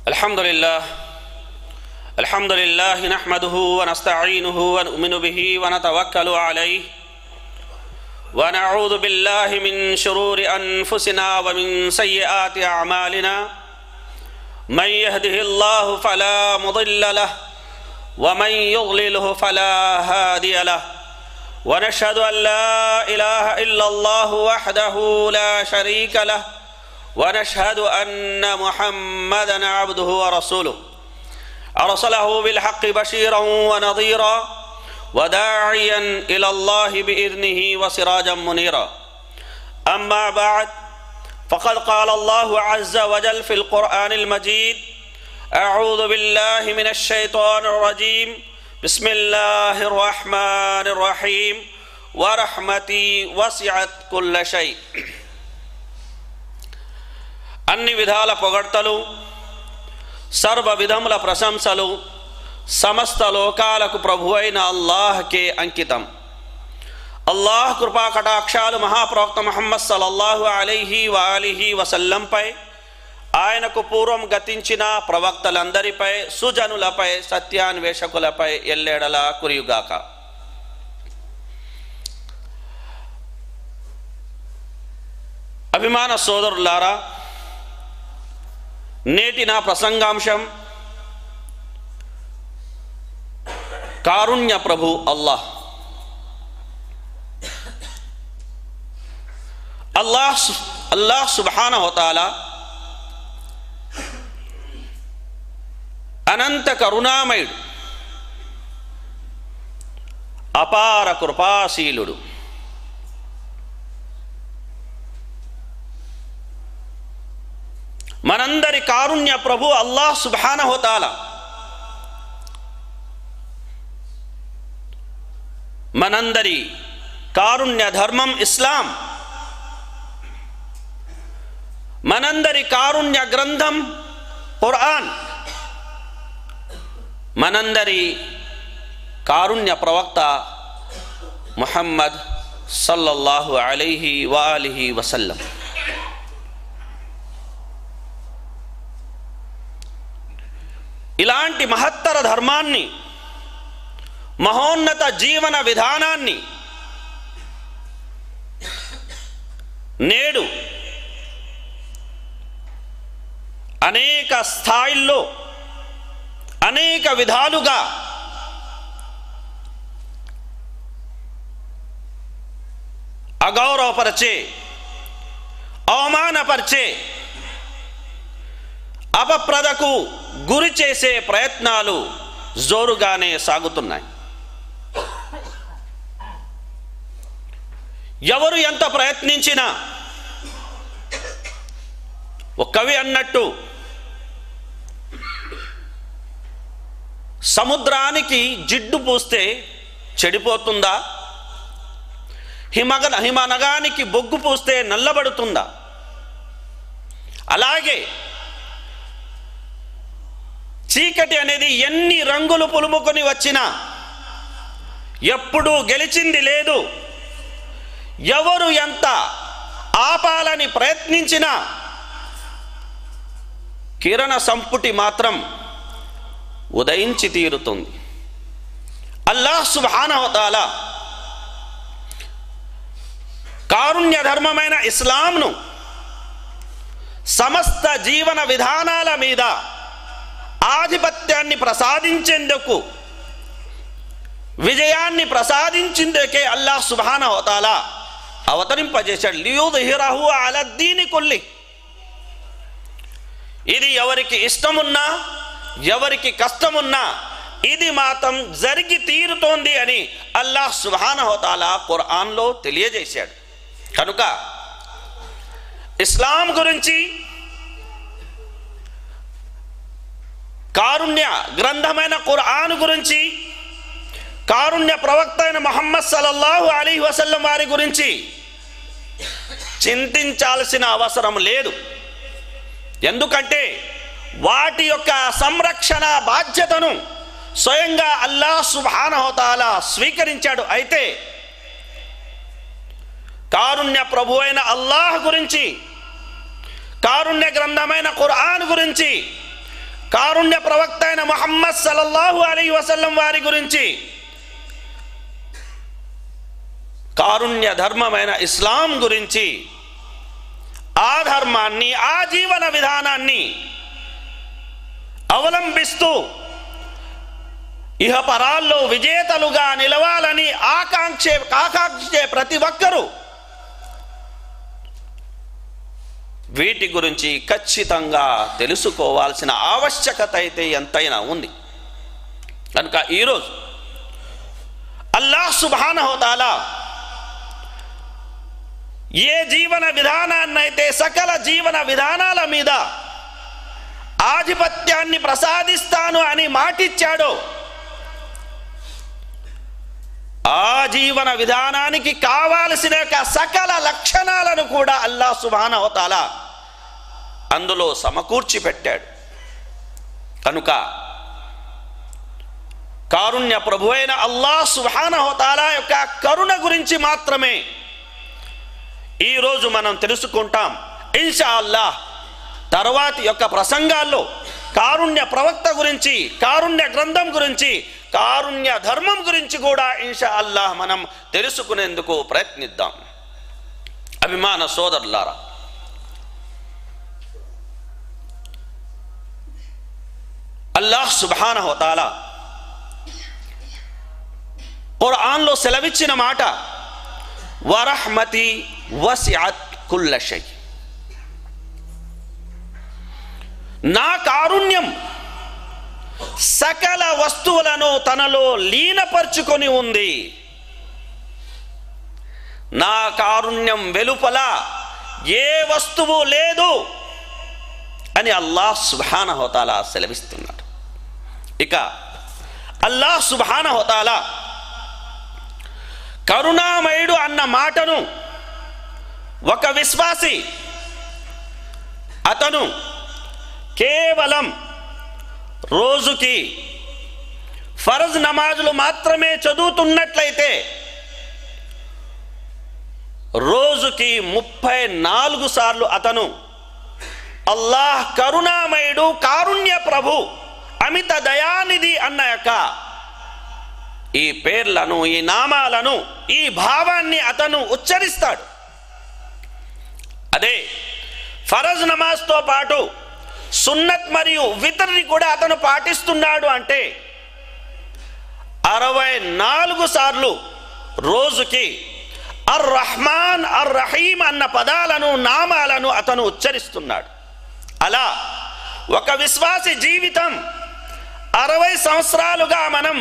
الحمد لله الحمد لله نحمده ونستعينه ونؤمن به ونتوكل عليه ونعوذ بالله من شرور انفسنا ومن سيئات اعمالنا من يهده الله فلا مضل له ومن يضلله فلا هادي له ونشهد ان لا اله الا الله وحده لا شريك له ونشهد ان محمدا عبده ورسوله ارسله بالحق بشيرا ونظيرا وداعيا الى الله باذنه وسراجا منيرا اما بعد فقد قال الله عز وجل في القران المجيد اعوذ بالله من الشيطان الرجيم بسم الله الرحمن الرحيم ورحمتي وسعت كل شيء అన్ని విధాల పొగడ్తలు సర్వ విధముల ప్రశంసలు సమస్త లోకాలకు ప్రభు అయిన అల్లాహ్కే అంకితం అల్లాహ్ కృపా కటాక్షాలు మహాప్రవక్త మహమ్మద్ సల్లల్లాహు అలైహి వాలిహి వసల్లంపై ఆయనకు పూర్వం గతించిన ప్రవక్తలందరిపై సుజనులపై సత్యాన్వేషకులపై ఎల్లేడలా కురియుగాక అభిమాన సోదరులారా నేటి నా ప్రసంగాంశం కారుణ్య ప్రభు అల్లాహ్ అల్లాహ్ సు- అల్లాహ్ సుబ్హాన హోతాలా అనంత కరుణామయుడు అపార కృపాశీలుడు మనందరి కారుణ్య ప్రభు అల్లాహ్ సుబ్హాన హోతాలా మనందరి కారుణ్య ధర్మం ఇస్లాం మనందరి కారుణ్య గ్రంథం ఖురాన్ మనందరి కారుణ్య ప్రవక్త ముహమ్మద్ సల్లల్లాహు అలైహి వాలిహి వసల్లం ఇలాంటి మహత్తర ధర్మాన్ని మహోన్నత జీవన విధానాన్ని నేడు అనేక స్థాయిల్లో అనేక విధాలుగా అగౌరవపరిచే అవమానపరిచే అపప్రదకు గురి చేసే ప్రయత్నాలు జోరుగానే సాగుతున్నాయి ఎవరు ఎంత ప్రయత్నించినా ఒక కవి అన్నట్టు సముద్రానికి జిడ్డు పూస్తే చెడిపోతుందా హిమగ హిమనగానికి బొగ్గు పూస్తే నల్లబడుతుందా అలాగే చీకటి అనేది ఎన్ని రంగులు పులుముకొని వచ్చినా ఎప్పుడూ గెలిచింది లేదు ఎవరు ఎంత ఆపాలని ప్రయత్నించినా కిరణ సంపుటి మాత్రం ఉదయించి తీరుతుంది అల్లాహ్ సుబానవతాల కారుణ్య ధర్మమైన ఇస్లాంను సమస్త జీవన విధానాల మీద ఆధిపత్యాన్ని ప్రసాదించేందుకు విజయాన్ని ప్రసాదించేందుకే అల్లాహ్ సుబాన హోతాలా అవతరింపజేశాడు లియుద్హిరహు అలద్దీని కొల్లి ఇది ఎవరికి ఇష్టమున్నా ఎవరికి కష్టమున్నా ఇది మాత్రం జరిగి తీరుతోంది అని అల్లాహ్ సుబాన హోతాలా ఖురాన్లో తెలియజేశాడు కనుక ఇస్లాం గురించి కారుణ్య గ్రంథమైన ఖురాన్ గురించి కారుణ్య ప్రవక్త అయిన మహమ్మద్ సల్లల్లాహు అలీ వసల్లం వారి గురించి చింతించాల్సిన అవసరం లేదు ఎందుకంటే వాటి యొక్క సంరక్షణ బాధ్యతను స్వయంగా అల్లాహ్ సుబానహోతాల స్వీకరించాడు అయితే కారుణ్య ప్రభు అయిన అల్లాహ్ గురించి కారుణ్య గ్రంథమైన ఖురాన్ గురించి కారుణ్య ప్రవక్త అయిన ముహమ్మద్ సల్లల్లాహు అలీ వసల్లం వారి గురించి కారుణ్య ధర్మమైన ఇస్లాం గురించి ఆ ధర్మాన్ని ఆ జీవన విధానాన్ని అవలంబిస్తూ ఇహపరాల్లో విజేతలుగా నిలవాలని ఆకాంక్షే ఆకాంక్షే ప్రతి ఒక్కరూ వీటి గురించి ఖచ్చితంగా తెలుసుకోవాల్సిన ఆవశ్యకత అయితే ఎంతైనా ఉంది కనుక ఈరోజు అల్లాహ్ సుబానహోతాలా ఏ జీవన విధానాన్నైతే సకల జీవన విధానాల మీద ఆధిపత్యాన్ని ప్రసాదిస్తాను అని మాటిచ్చాడో ఆ జీవన విధానానికి కావాల్సిన యొక్క సకల లక్షణాలను కూడా అల్లా సుబానవతాల అందులో సమకూర్చి పెట్టాడు కనుక కారుణ్య ప్రభు అయిన అల్లా సుబానహోతాల యొక్క కరుణ గురించి మాత్రమే ఈరోజు మనం తెలుసుకుంటాం ఇన్షా అల్లాహ్ తర్వాతి యొక్క ప్రసంగాల్లో కారుణ్య ప్రవక్త గురించి కారుణ్య గ్రంథం గురించి కారుణ్య ధర్మం గురించి కూడా ఇన్షా అల్లాహ్ మనం తెలుసుకునేందుకు ప్రయత్నిద్దాం అభిమాన సోదరులారా అల్లాహ్ సుబాన హోతాల ఖురాన్లో సెలవిచ్చిన మాట వరహ్మతి వసిఅత్ కుల్ల షై నా కారుణ్యం సకల వస్తువులను తనలో లీనపరుచుకొని ఉంది నా కారుణ్యం వెలుపల ఏ వస్తువు లేదు అని అల్లాహ్ సుబాన హోతాల సెలవిస్తున్నాడు ఇక అల్లాహ్ సుబాన హోతాల కరుణామయుడు అన్న మాటను ఒక విశ్వాసి అతను కేవలం రోజుకి ఫరజ్ నమాజులు మాత్రమే చదువుతున్నట్లయితే రోజుకి ముప్పై నాలుగు సార్లు అతను అల్లాహ్ కరుణామయుడు కారుణ్య ప్రభు అమిత దయానిధి అన్న యొక్క ఈ పేర్లను ఈ నామాలను ఈ భావాన్ని అతను ఉచ్చరిస్తాడు అదే ఫరజ్ నమాజ్తో పాటు సున్నత్ మరియు వితర్ని కూడా అతను పాటిస్తున్నాడు అంటే అరవై నాలుగు సార్లు రోజుకి అర్ రహమాన్ అర్ రహీం అన్న పదాలను నామాలను అతను ఉచ్చరిస్తున్నాడు అలా ఒక విశ్వాసి జీవితం అరవై సంవత్సరాలుగా మనం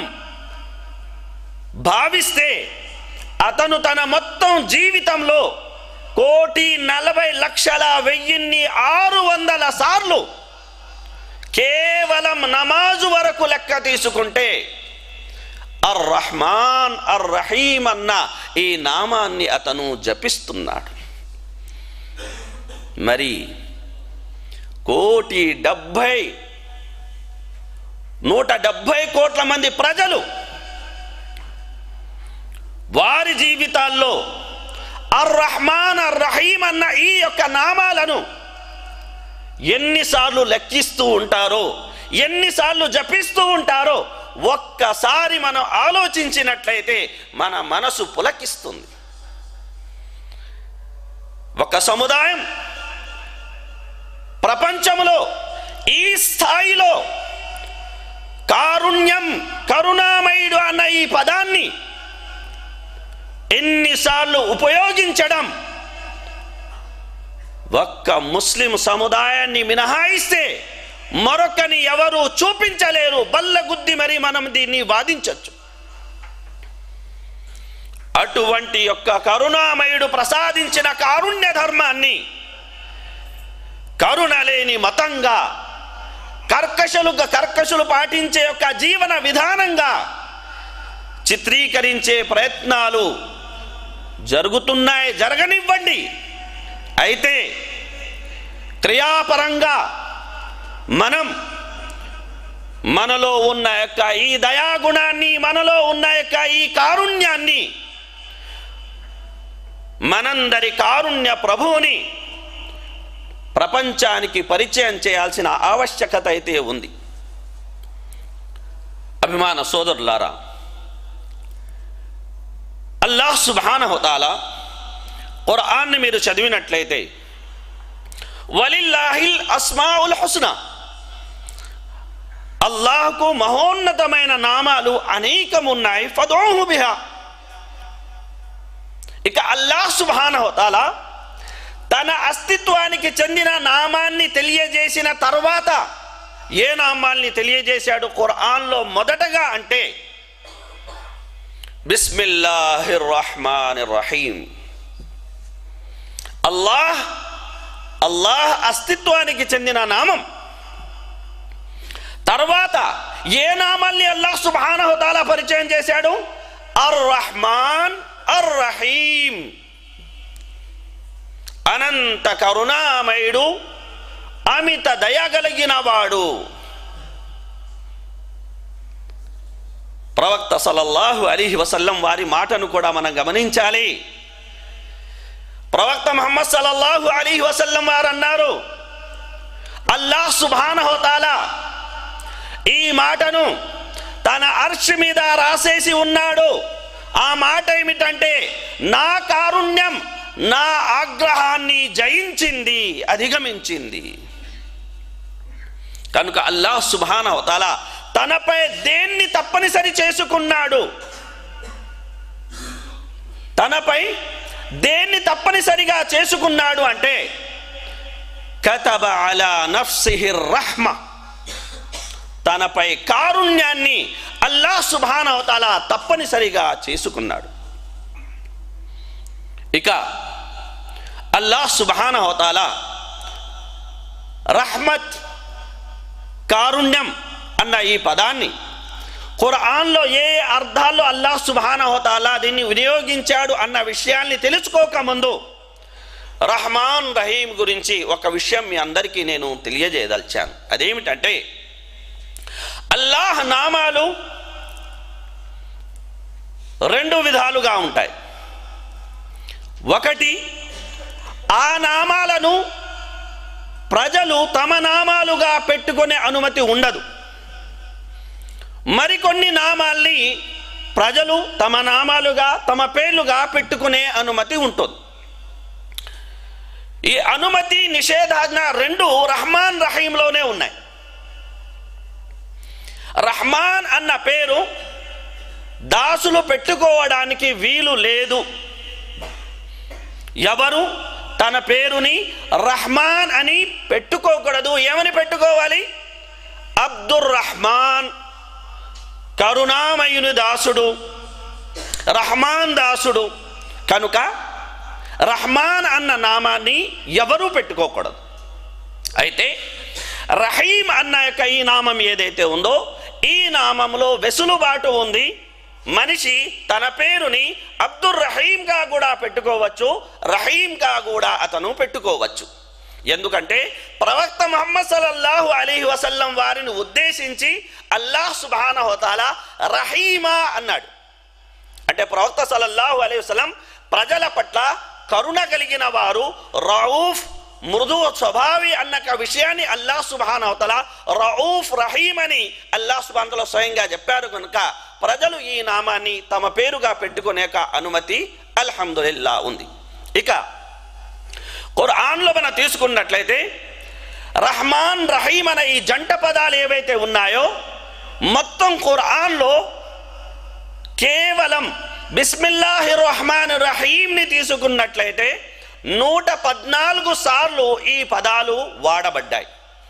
భావిస్తే అతను తన మొత్తం జీవితంలో కోటి నలభై లక్షల వెయ్యిన్ని ఆరు వందల సార్లు కేవలం నమాజు వరకు లెక్క తీసుకుంటే అర్ రహమాన్ అర్ రహీం అన్న ఈ నామాన్ని అతను జపిస్తున్నాడు మరి కోటి డెబ్భై నూట డెబ్భై కోట్ల మంది ప్రజలు వారి జీవితాల్లో అర్ రహమాన్ అర్ రహీం అన్న ఈ యొక్క నామాలను ఎన్నిసార్లు లెక్కిస్తూ ఉంటారో ఎన్నిసార్లు జపిస్తూ ఉంటారో ఒక్కసారి మనం ఆలోచించినట్లయితే మన మనసు పులకిస్తుంది ఒక సముదాయం ప్రపంచంలో ఈ స్థాయిలో కారుణ్యం కరుణామయుడు అన్న ఈ పదాన్ని ఎన్నిసార్లు ఉపయోగించడం ఒక్క ముస్లిం సముదాయాన్ని మినహాయిస్తే మరొకని ఎవరు చూపించలేరు బల్లగుద్ది మరి మనం దీన్ని వాదించవచ్చు అటువంటి యొక్క కరుణామయుడు ప్రసాదించిన కారుణ్య ధర్మాన్ని కరుణ లేని మతంగా కర్కశలుగా కర్కశులు పాటించే యొక్క జీవన విధానంగా చిత్రీకరించే ప్రయత్నాలు జరుగుతున్నాయి జరగనివ్వండి అయితే క్రియాపరంగా మనం మనలో ఉన్న యొక్క ఈ దయాగుణాన్ని మనలో ఉన్న యొక్క ఈ కారుణ్యాన్ని మనందరి కారుణ్య ప్రభువుని ప్రపంచానికి పరిచయం చేయాల్సిన ఆవశ్యకత అయితే ఉంది అభిమాన సోదరులారా అల్లాహ్ సుబానహుతాల ఖురాన్ని మీరు చదివినట్లయితే వలిల్లాహిల్ అస్మాउल హుస్నా అల్లాహ్కు మహోన్నతమైన నామాలు అనేకమున్నాయి ఫదోహు బిహా ఇక అల్లాహ్ సుబానహుతాల తన అస్తిత్వానికి చెందిన నామాన్ని తెలియజేసిన తర్వాత ఏ నామాల్ని తెలియజేశాడు ఖురాన్లో మొదటగా అంటే బిస్మిల్లాహిర్ రహమాన్ రహీం అల్లాహ్ అల్లాహ్ అస్తిత్వానికి చెందిన నామం తర్వాత ఏ నామాల్ని అల్లాహ్ సుబానహుతాల పరిచయం చేశాడు అర్ రహమాన్ అర్ రహీం అనంత కరుణామయుడు అమిత దయగలిగిన వాడు ప్రవక్త సల్లల్లాహు అలీహి వసల్లం వారి మాటను కూడా మనం గమనించాలి ప్రవక్త మహమ్మద్ సల్లల్లాహు అలీహి వసల్లం వారు అన్నారు అల్లాహ్ సుబానహోతాల ఈ మాటను తన అర్ష్ మీద రాసేసి ఉన్నాడు ఆ మాట ఏమిటంటే నా కారుణ్యం నా ఆగ్రహాన్ని జయించింది అధిగమించింది కనుక అల్లాహ్ సుబానవతాల తనపై దేన్ని తప్పనిసరి చేసుకున్నాడు తనపై దేన్ని తప్పనిసరిగా చేసుకున్నాడు అంటే కతబ అలా నఫ్సిహి రహ్మ తనపై కారుణ్యాన్ని అల్లాహ్ సుబానవతాల తప్పనిసరిగా చేసుకున్నాడు ఇక అల్లాహ్ సుబానవతాల రహ్మత్ కారుణ్యం అన్న ఈ పదాన్ని ఖురాన్లో ఏ అర్థాల్లో అల్లాహ్ సుబానహోతాలా దీన్ని వినియోగించాడు అన్న విషయాన్ని తెలుసుకోకముందు రహమాన్ రహీం గురించి ఒక విషయం మీ అందరికీ నేను తెలియజేయదలిచాను అదేమిటంటే అల్లాహ్ నామాలు రెండు విధాలుగా ఉంటాయి ఒకటి ఆ నామాలను ప్రజలు తమ నామాలుగా పెట్టుకునే అనుమతి ఉండదు మరికొన్ని నామాల్ని ప్రజలు తమ నామాలుగా తమ పేర్లుగా పెట్టుకునే అనుమతి ఉంటుంది ఈ అనుమతి నిషేధాజ్ఞ రెండు రహమాన్ రహీంలోనే ఉన్నాయి రహమాన్ అన్న పేరు దాసులు పెట్టుకోవడానికి వీలు లేదు ఎవరు తన పేరుని రహమాన్ అని పెట్టుకోకూడదు ఏమని పెట్టుకోవాలి అబ్దుర్ రహమాన్ కరుణామయుని దాసుడు రహమాన్ దాసుడు కనుక రహమాన్ అన్న నామాన్ని ఎవరూ పెట్టుకోకూడదు అయితే రహీం అన్న యొక్క ఈ నామం ఏదైతే ఉందో ఈ నామంలో వెసులుబాటు ఉంది మనిషి తన పేరుని అబ్దుర్ రహీంగా కూడా పెట్టుకోవచ్చు రహీంగా కూడా అతను పెట్టుకోవచ్చు ఎందుకంటే ప్రవక్త ముహమ్మద్ సల్లల్లాహు అలీహి వసల్లం వారిని ఉద్దేశించి అల్లాహ్ సుబానహోతాల రహీమా అన్నాడు అంటే ప్రవక్త సల్లల్లాహు అలైహి వసల్లం ప్రజల పట్ల కరుణ కలిగిన వారు రౌఫ్ మృదు స్వభావి అన్న ఒక విషయాన్ని అల్లాహ్ సుబానవతల రౌఫ్ రహీం అని అల్లాహ్ సుబానతల స్వయంగా చెప్పారు కనుక ప్రజలు ఈ నామాన్ని తమ పేరుగా పెట్టుకునేక అనుమతి అల్హమ్దుల్లా ఉంది ఇక ఖురాన్లో మనం తీసుకున్నట్లయితే రహమాన్ రహీం అనే ఈ జంట పదాలు ఏవైతే ఉన్నాయో మొత్తం ఖురాన్లో కేవలం బిస్మిల్లాహి రహమాన్ రహీంని తీసుకున్నట్లయితే నూట పద్నాలుగు సార్లు ఈ పదాలు వాడబడ్డాయి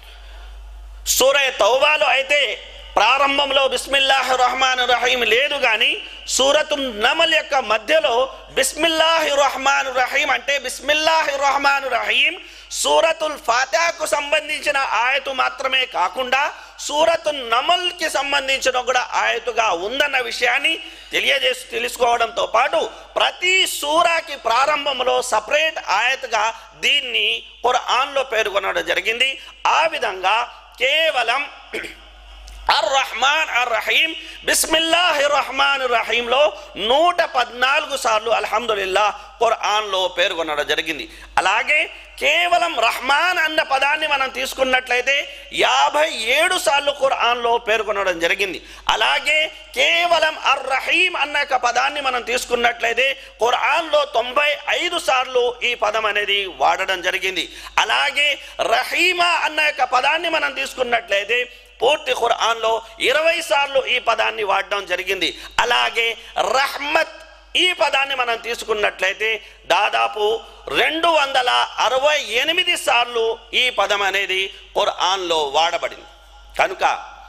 సూరయ తౌబాలో అయితే ప్రారంభంలో బిస్మిల్లాహి రహమాన్ రహీం లేదు కానీ సూరతు నమల్ యొక్క మధ్యలో బిస్మిల్లాహి రహమాన్ రహీం అంటే బిస్మిల్లాహి రహమాన్ రహీం సూరతుల్ ఫాతిహాకు సంబంధించిన ఆయతు మాత్రమే కాకుండా సూరతు నమల్కి సంబంధించిన కూడా ఆయతుగా ఉందన్న విషయాన్ని తెలియజేసి తెలుసుకోవడంతో పాటు ప్రతి సూరాకి ప్రారంభంలో సపరేట్ ఆయతగా దీన్ని ఖురాన్లో పేర్కొనడం జరిగింది ఆ విధంగా కేవలం అర్ రహమాన్ అర్ రహీం బిస్మిల్లాహి రహమాన్ రహీంలో నూట పద్నాలుగు సార్లు అల్హమ్దుల్లా ఖురాన్లో పేర్కొనడం జరిగింది అలాగే కేవలం రహమాన్ అన్న పదాన్ని మనం తీసుకున్నట్లయితే యాభై ఏడు సార్లు ఖురాన్లో పేర్కొనడం జరిగింది అలాగే కేవలం అర్ రహీం అన్న యొక్క పదాన్ని మనం తీసుకున్నట్లయితే ఖురాన్లో తొంభై ఐదు సార్లు ఈ పదం అనేది వాడడం జరిగింది అలాగే రహీమా అన్న యొక్క పదాన్ని మనం తీసుకున్నట్లయితే పూర్తి ఖురాన్లో ఇరవై సార్లు ఈ పదాన్ని వాడడం జరిగింది అలాగే రహ్మత్ ఈ పదాన్ని మనం తీసుకున్నట్లయితే దాదాపు రెండు వందల అరవై ఎనిమిది సార్లు ఈ పదం అనేది ఖురాన్లో వాడబడింది కనుక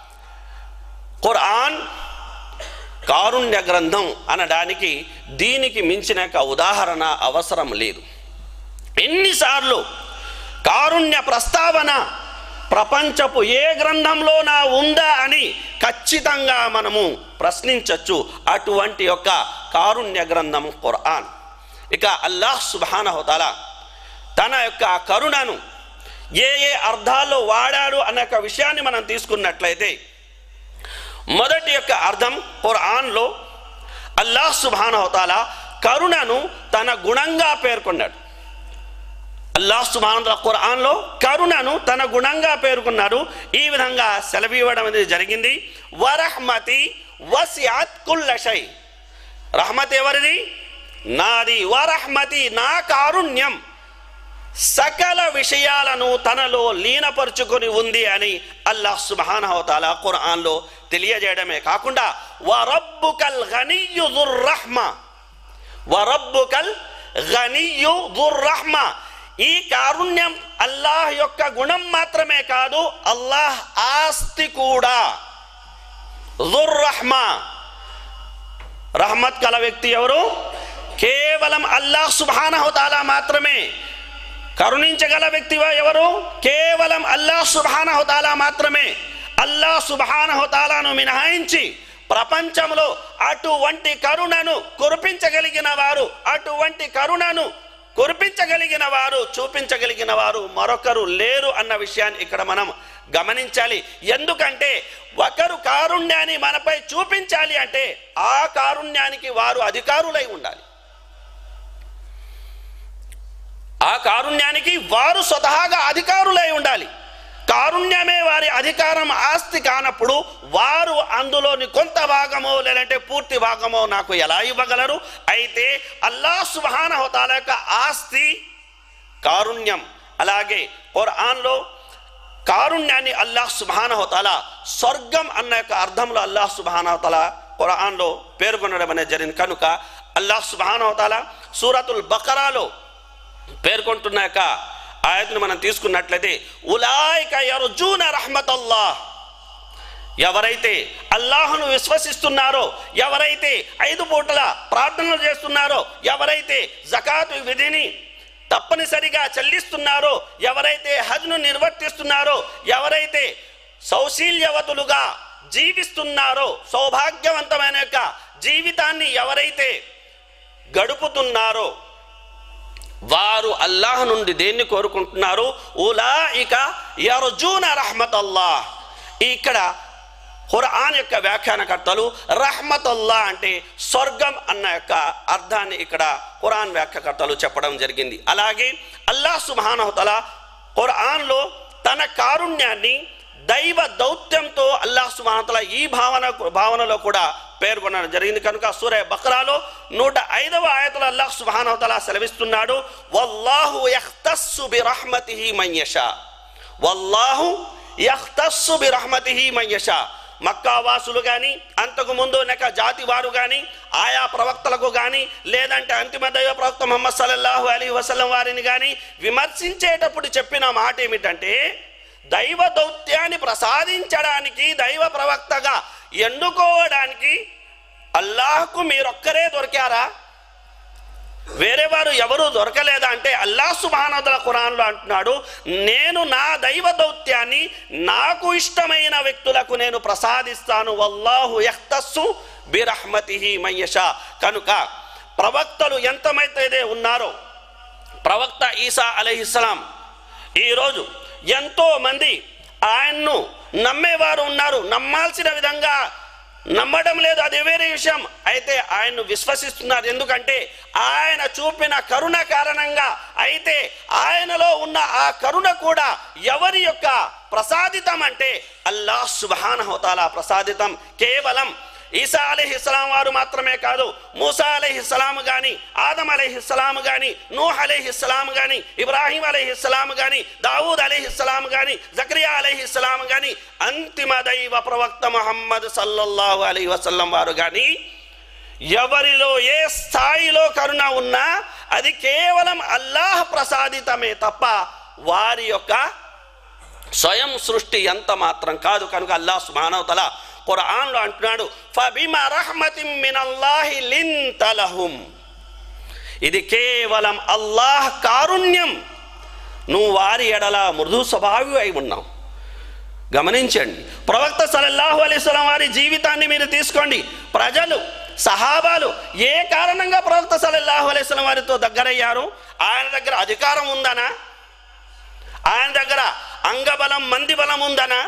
ఖురాన్ కారుణ్య గ్రంథం అనడానికి దీనికి మించిన ఒక ఉదాహరణ అవసరం లేదు ఎన్నిసార్లు కారుణ్య ప్రస్తావన ప్రపంచపు ఏ గ్రంథంలోనా ఉందా అని ఖచ్చితంగా మనము ప్రశ్నించవచ్చు అటువంటి యొక్క కారుణ్య గ్రంథం ఖురాన్ ఇక అల్లాహ్ సుబానహుతాల తన యొక్క కరుణను ఏ ఏ అర్థాల్లో వాడాడు అనే యొక్క విషయాన్ని మనం తీసుకున్నట్లయితే మొదటి యొక్క అర్థం ఖురాన్లో అల్లాహ్ సుబానహుతాల కరుణను తన గుణంగా పేర్కొన్నాడు అల్లాహ్ సుబాన్ ఖురాన్లో కరుణను తన గుణంగా పేర్కొన్నాడు ఈ విధంగా సెలవివ్వడం అనేది జరిగింది వరహ్మతి వసియాత్ కుల్లషై రహమత్ ఎవరిది నాది వరహ్మతి నా కారుణ్యం సకల విషయాలను తనలో లీనపరుచుకొని ఉంది అని అల్లాహ్ సుబానహతాల ఖురాన్లో తెలియజేయడమే కాకుండా వరబ్బుకల్ గనియు దుర్రహ్మ వరబ్బుకల్ గనియు దుర్రహ్మ ఈ కారుణ్యం అల్లాహ్ యొక్క గుణం మాత్రమే కాదు అల్లాహ్ ఆస్తి కూడా దుర్రహ్మ రహమత్ కల వ్యక్తి ఎవరు కేవలం అల్లాహ్ సుబానహతాలా మాత్రమే కరుణించగల వ్యక్తి ఎవరు కేవలం అల్లాహ్ సుబానహతాలా మాత్రమే అల్లాహ్ సుబానహతాలాను మినహాయించి ప్రపంచంలో అటువంటి కరుణను కురిపించగలిగిన వారు అటువంటి కరుణను కురిపించగలిగిన వారు చూపించగలిగిన వారు మరొకరు లేరు అన్న విషయాన్ని ఇక్కడ మనం గమనించాలి ఎందుకంటే ఒకరు కారుణ్యాన్ని మనపై చూపించాలి అంటే ఆ కారుణ్యానికి వారు అధికారులై ఉండాలి ఆ కారుణ్యానికి వారు స్వతహాగా అధికారులై ఉండాలి కారుణ్యమే వారి అధికారం ఆస్తి కానప్పుడు వారు అందులోని కొంత భాగమో లేదంటే పూర్తి భాగమో నాకు ఎలా ఇవ్వగలరు అయితే అల్లా సుబహాన హోతాల యొక్క ఆస్తి కారుణ్యం అలాగే ఖురాన్లో కారుణ్యాన్ని అల్లాహ్ సుబహాన హోతాల స్వర్గం అన్న యొక్క అర్థంలో అల్లాహ్ సుబహాన హోతాల ఖురాన్లో పేర్కొనడం అనేది జరిగింది కనుక అల్లాహ్ సుబహాన హోతాల సూరతుల్ బకరాలో పేర్కొంటున్న యొక్క ఆయతను మనం తీసుకున్నట్లయితే ఉలాయిక యర్జూన రహమతల్లాహ్ ఎవరైతే అల్లాహను విశ్వసిస్తున్నారో ఎవరైతే ఐదు పూటల ప్రార్థనలు చేస్తున్నారో ఎవరైతే జకాతు విధిని తప్పనిసరిగా చెల్లిస్తున్నారో ఎవరైతే హజ్ను నిర్వర్తిస్తున్నారో ఎవరైతే సౌశీల్యవతులుగా జీవిస్తున్నారో సౌభాగ్యవంతమైన యొక్క జీవితాన్ని ఎవరైతే గడుపుతున్నారో వారు అల్లాహ్ నుండి దేన్ని కోరుకుంటున్నారు ఉలాయిక యర్జూన రహమత్ అల్లాహ్ ఇక్కడ ఖురాన్ యొక్క వ్యాఖ్యానకర్తలు రహమతుల్లా అంటే స్వర్గం అన్న యొక్క అర్థాన్ని ఇక్కడ ఖురాన్ వ్యాఖ్యాకర్తలు చెప్పడం జరిగింది అలాగే అల్లాహ్ సుబానహతల ఖురాన్లో తన కారుణ్యాన్ని దైవ దౌత్యంతో అల్లాహ్ సుబానతల ఈ భావన భావనలో కూడా పేర్కొనడం జరిగింది కనుక సూర్య బక్రాలో నూట ఐదవ ఆయతలు అల్లాహ్ సుబానవతల సెలవిస్తున్నాడు వల్లాహు యఖ్తస్సు బి రహ్మతిహి మయ్యషా వల్లాహు యఖ్తస్సు బి రహ్మతిహి మయ్యషా మక్కా వాసులు కానీ అంతకు ముందు నెక జాతి వారు కానీ ఆయా ప్రవక్తలకు కానీ లేదంటే అంతిమ దైవ ప్రవక్త ముహమ్మద్ సల్లల్లాహు అలీ వసలం వారిని కానీ విమర్శించేటప్పుడు చెప్పిన మాట ఏమిటంటే దైవ దౌత్యాన్ని ప్రసాదించడానికి దైవ ప్రవక్తగా ఎన్నుకోవడానికి అల్లాహకు మీరొక్కరే దొరికారా వేరే వారు ఎవరు దొరకలేదా అంటే అల్లాహ్ సుబానదుల ఖురాన్లో అంటున్నాడు నేను నా దైవ దౌత్యాన్ని నాకు ఇష్టమైన వ్యక్తులకు నేను ప్రసాదిస్తాను వల్లాహు యఖ్తస్సు బిరహ్మతిహి మయ్యషా కనుక ప్రవక్తలు ఎంతమైతే ఉన్నారో ప్రవక్త ఈసా అలహిస్సలాం ఈరోజు ఎంతో మంది ఆయన్ను నమ్మేవారు ఉన్నారు నమ్మాల్సిన విధంగా నమ్మడం లేదు అది వేరే విషయం అయితే ఆయన్ను విశ్వసిస్తున్నారు ఎందుకంటే ఆయన చూపిన కరుణ కారణంగా అయితే ఆయనలో ఉన్న ఆ కరుణ కూడా ఎవరి యొక్క ప్రసాదితం అంటే అల్లాహ్ సుబానహోతాల ప్రసాదితం కేవలం ఈసా అలీహిస్సలాం వారు మాత్రమే కాదు మూసా అలీహిస్సలాం కానీ ఆదం అలీహిస్సలాం కానీ నూహ్ అలీహిస్సలాం కానీ ఇబ్రాహీం అలీహిస్సలాం కానీ దావూద్ అలీహిస్సలాం కానీ జక్రియా అలీహిస్సలాం కానీ అంతిమ దైవ ప్రవక్త ముహమ్మద్ సల్లల్లాహు అలీ వసల్లం వారు కానీ ఎవరిలో ఏ స్థాయిలో కరుణ ఉన్నా అది కేవలం అల్లాహ్ ప్రసాదితమే తప్ప వారి యొక్క స్వయం సృష్టి ఎంత మాత్రం కాదు కనుక అల్లాహ్ సుబ్హానహు తల ఖురాన్లో అంటున్నాడు ఫబిమ రహ్మతిం మినల్లాహి లింత లహుం ఇది కేవలం అల్లాహ్ కారుణ్యం నువ్వు వారి ఎడల మృదు స్వభావి అయి ఉన్నావు గమనించండి ప్రవక్త సల్లల్లాహు అలైస్లం వారి జీవితాన్ని మీరు తీసుకోండి ప్రజలు సహాబాలు ఏ కారణంగా ప్రవక్త సల్లల్లాహు అలైస్లం వారితో దగ్గరయ్యారు ఆయన దగ్గర అధికారం ఉందనా ఆయన దగ్గర అంగబలం మంది బలం ఉందనా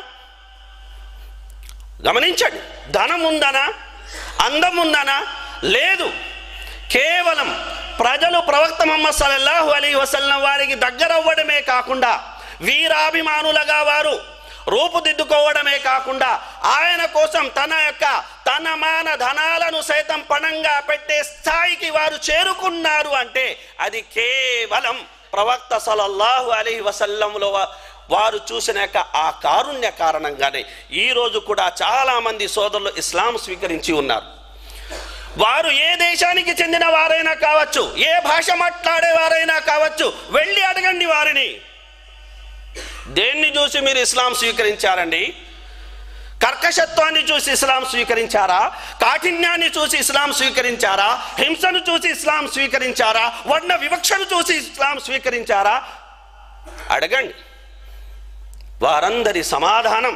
గమనించండి ధనం ఉందనా అందం ఉందనా లేదు కేవలం ప్రజలు ప్రవక్త మహమ్మద్ సల్లల్లాహు అలీ వసల్లం వారికి దగ్గర అవ్వడమే కాకుండా వీరాభిమానులుగా వారు రూపుదిద్దుకోవడమే కాకుండా ఆయన కోసం తన యొక్క తన మాన ధనాలను సైతం పణంగా పెట్టే స్థాయికి వారు చేరుకున్నారు అంటే అది కేవలం ప్రవక్త సలల్లాహు అలీ వసల్లంలో వారు చూసిన యొక్క ఆ కారుణ్య కారణంగానే ఈరోజు కూడా చాలామంది సోదరులు ఇస్లాం స్వీకరించి ఉన్నారు వారు ఏ దేశానికి చెందిన వారైనా కావచ్చు ఏ భాష మాట్లాడే వారైనా కావచ్చు వెళ్ళి అడగండి వారిని దేన్ని చూసి మీరు ఇస్లాం స్వీకరించారండి కర్కశత్వాన్ని చూసి ఇస్లాం స్వీకరించారా కాఠిన్యాన్ని చూసి ఇస్లాం స్వీకరించారా హింసను చూసి ఇస్లాం స్వీకరించారా వర్ణ వివక్షను చూసి ఇస్లాం స్వీకరించారా అడగండి వారందరి సమాధానం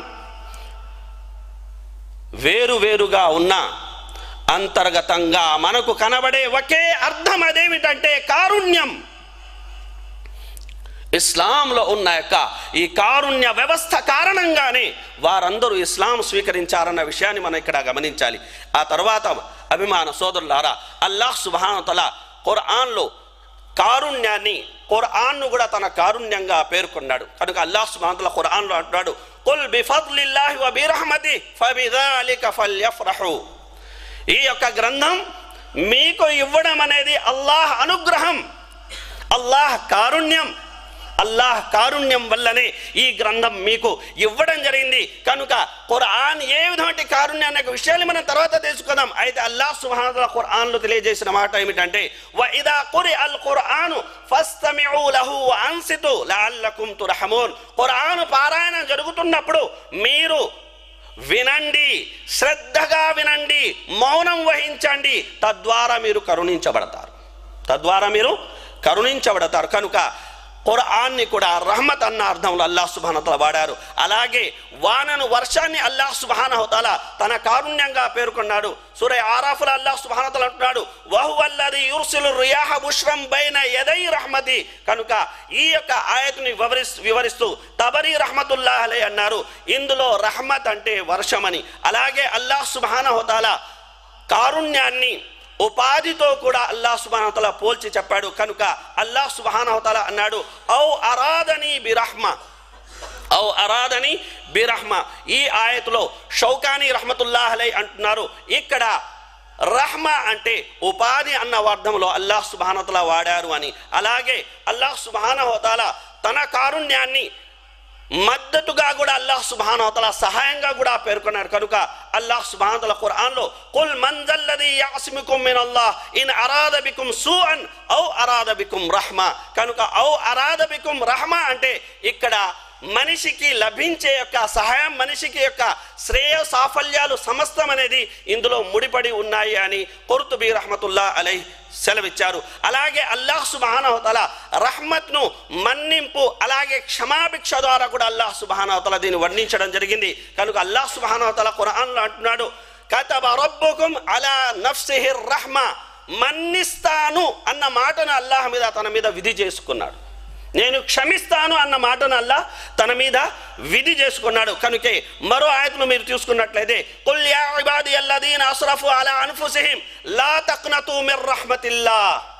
వేరు వేరుగా ఉన్న అంతర్గతంగా మనకు కనబడే ఒకే అర్థం అదేమిటంటే కారుణ్యం ఇస్లాంలో ఉన్న యొక్క ఈ కారుణ్య వ్యవస్థ కారణంగానే వారందరూ ఇస్లాం స్వీకరించారన్న విషయాన్ని మనం ఇక్కడ గమనించాలి ఆ తర్వాత అభిమాన సోదరులారా అల్లాహ్ సుబానతల ఖురాన్లో కారుణ్యాన్ని ఖురాన్ను కూడా తన కారుణ్యంగా పేర్కొన్నాడు కనుక అల్లాహ్ సుబానతల ఖురాన్లో అంటున్నాడు కుల్ బిఫద్లిల్లాహి వ బిరహమతి ఫబిదాలిక ఫల్యఫ్రహు ఈ యొక్క గ్రంథం మీకు ఇవ్వడం అనేది అల్లాహ్ అనుగ్రహం అల్లాహ్ కారుణ్యం అల్లాహ్ కారుణ్యం వల్లనే ఈ గ్రంథం మీకు ఇవ్వడం జరిగింది కనుక ఖురాన్ ఏ విధమైన కారుణ్యం అనే విషయాన్ని మనం తర్వాత తెలుసుకుందాం అయితే అల్లాహ్ సుబ్హానహు ఖురాన్లో తెలియజేసిన మాట ఏమిటంటే వ ఇదా కురి అల్ ఖురాను ఫస్తమిఉ లహు వ అన్సితు లఅల్లకుం తుర్హమూన్ ఖురాన్ పారాయణం జరుగుతున్నప్పుడు మీరు వినండి శ్రద్ధగా వినండి మౌనం వహించండి తద్వారా మీరు కరుణించబడతారు తద్వారా మీరు కరుణించబడతారు కనుక ఖురాన్ని కూడా రహమత్ అన్న అర్థంలో అల్లాహ్ సుబానతల వాడారు అలాగే వానను వర్షాన్ని అల్లాహ్ సుబానహతల తన కారుణ్యంగా పేర్కొన్నాడు సూర్య ఆరాఫుల అల్లాహ్ సుబానతల అంటున్నాడు వహువల్లది యుర్సిలు రియాహ బుష్రం బైన ఎదై రహమతి కనుక ఈ యొక్క ఆయతుని వివరిస్తూ వివరిస్తూ తబరి రహమతుల్లాహ్ అలే అన్నారు ఇందులో రహమత్ అంటే వర్షమని అలాగే అల్లాహ్ సుబానహతల కారుణ్యాన్ని ఉపాధితో కూడా అల్లాహ్ సుబానవతల పోల్చి చెప్పాడు కనుక అల్లాహ్ సుబానవతల అన్నాడు ఔ అరాదని బిరహ్మ ఔ అరాదని బిరహ్మ ఈ ఆయతులో షౌకాని రహమతుల్లాహ్ అలై అంటున్నారు ఇక్కడ రహ్మ అంటే ఉపాధి అన్న అర్థంలో అల్లాహ్ సుబానతల వాడారు అని అలాగే అల్లాహ్ సుబానహోతాల తన కారుణ్యాన్ని మద్దతుగా కూడా అల్లాహ్ సుబానవతల సహాయంగా కూడా పేర్కొన్నారు కనుక అల్లాహ్ సుబానతల ఖురాన్లో కుల్ మంజల్లది యాస్మికుం మిన్ అల్లాహ్ ఇన్ అరాద బికుం సూఅన్ ఔ అరాద బికుం రహ్మ కనుక ఔ అరాద బికుం రహ్మ అంటే ఇక్కడ మనిషికి లభించే యొక్క సహాయం మనిషికి యొక్క శ్రేయ సాఫల్యాలు సమస్తం అనేది ఇందులో ముడిపడి ఉన్నాయి అని కొర్తుబీ రహమతుల్లా అలై సెలవిచ్చారు అలాగే అల్లాహ్ సుబానవతల రహ్మత్ను మన్నింపు అలాగే క్షమాభిక్ష ద్వారా కూడా అల్లాహ్ సుబానవతల దీన్ని వర్ణించడం జరిగింది కనుక అల్లాహ్ సుబానవతల ఖురాన్లో అంటున్నాడు కతబ రబ్బుకుం అలా నఫ్సిహి రహ్మ మన్నిస్తాను అన్న మాటను అల్లాహ్ మీద తన మీద విధి చేసుకున్నాడు నేను క్షమిస్తాను అన్న మాటను అల్లా తన మీద విధి చేసుకున్నాడు కనుకే మరో ఆయతను మీరు చూసుకున్నట్లయితే కుల్ యా ఇబాది అల్లదీన అస్రఫు అలా అన్ఫుసిహిం లా తక్నతు మిర్ రహ్మతిల్లా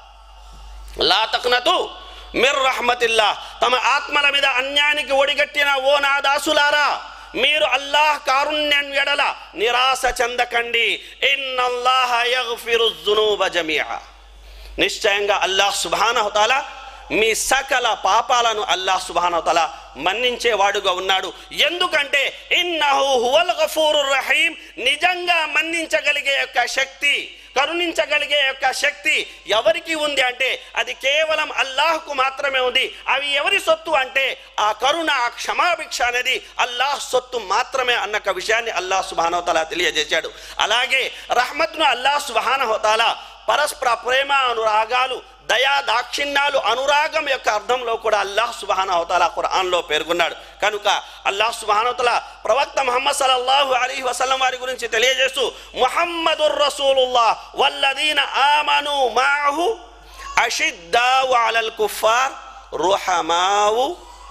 లా తక్నతు మిర్ రహ్మతిల్లా తమ ఆత్మల మీద అన్యానికి ఒడిగట్టిన ఓ నా దాసులారా మీరు అల్లాహ్ కారుణ్యం ఎడల నిరాశ చెందకండి ఇన్నల్లాహ యగ్ఫిరు జునూబ జమీఅ నిశ్చయంగా అల్లాహ్ సుబానహతాల మీ సకల పాపాలను అల్లాహ్ సుబానహతాల మన్నించేవాడుగా ఉన్నాడు ఎందుకంటే ఇన్నహు హువల్ గఫూరుర్ రహీం నిజంగా మన్నించగలిగే యొక్క శక్తి కరుణించగలిగే యొక్క శక్తి ఎవరికి ఉంది అంటే అది కేవలం అల్లాహ్కు మాత్రమే ఉంది అవి ఎవరి సొత్తు అంటే ఆ కరుణ ఆ క్షమాభిక్ష అనేది అల్లాహ్ సొత్తు మాత్రమే అన్న ఒక విషయాన్ని అల్లాహ్ సుబానవతాల తెలియజేశాడు అలాగే రహ్మత్ను అల్లాహ్ సుబానవతాల పరస్పర ప్రేమ అనురాగాలు దయా దాక్షిణ్యాలు అనురాగం యొక్క అర్థంలో కూడా అల్లాహ్ సుబహాన అవతాల ఖురాన్లో పేర్కొన్నాడు కనుక అల్లాహ్ సుబహానవతల ప్రవక్త ముహమ్మద్ సల్లల్లాహు అలీ వసల్లం వారి గురించి తెలియజేస్తూ ముహమ్మదుర్ రసూలుల్లా వల్లదీన ఆమను మాహు అషిద్దావు అలల్ కుఫార్ రుహమావు